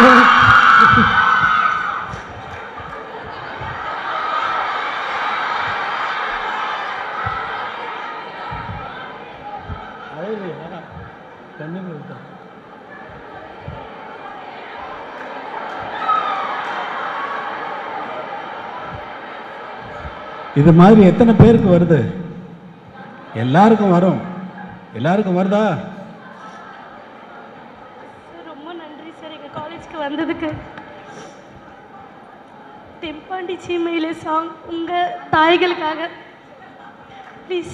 அழலையா கண்ணுங்க விட்டா இது மாதிரி எத்தனை பேருக்கு வருது எல்லாருக்கும் வரும் எல்லாருக்கும் வருதா சார் ரொம்ப நன்றி சார் எங்கள் காலேஜ்க்கு வந்ததுக்கு தெம்பாண்டி சீமையில சாங் உங்கள் தாய்களுக்காக ப்ளீஸ்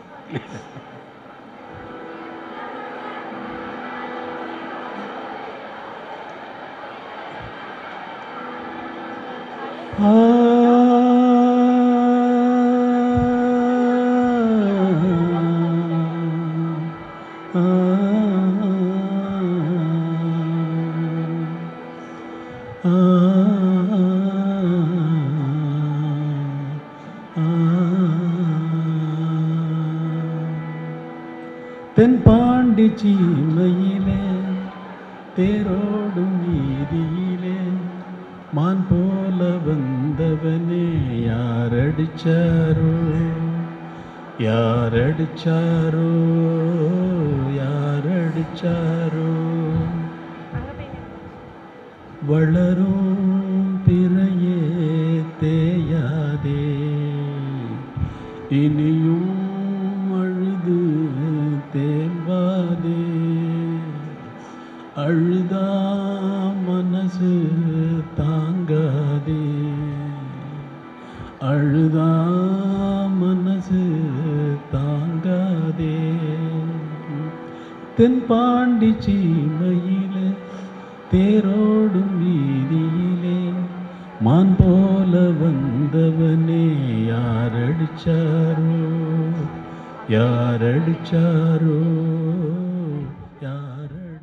ஆ ஆ தென்பாண்டி சீமையிலே தேரோடும் வீதியிலே மான் போல வந்தவனே யாரடிச்சாரோ யாரடிச்சாரோ யாரடிச்சாரோ வளரும் பிறையே தேயாதே இனியும் அழுது தேம்பாதே அழுதா மனசு தாங்காதே அழுதா மனசு தாங்காதே தென்பாண்டி சீமையிலே தேரோடும் வீதியிலே மான் போல வந்தவனே யாரடிச்சாரோ யாரடிச்சாரோ யாரடி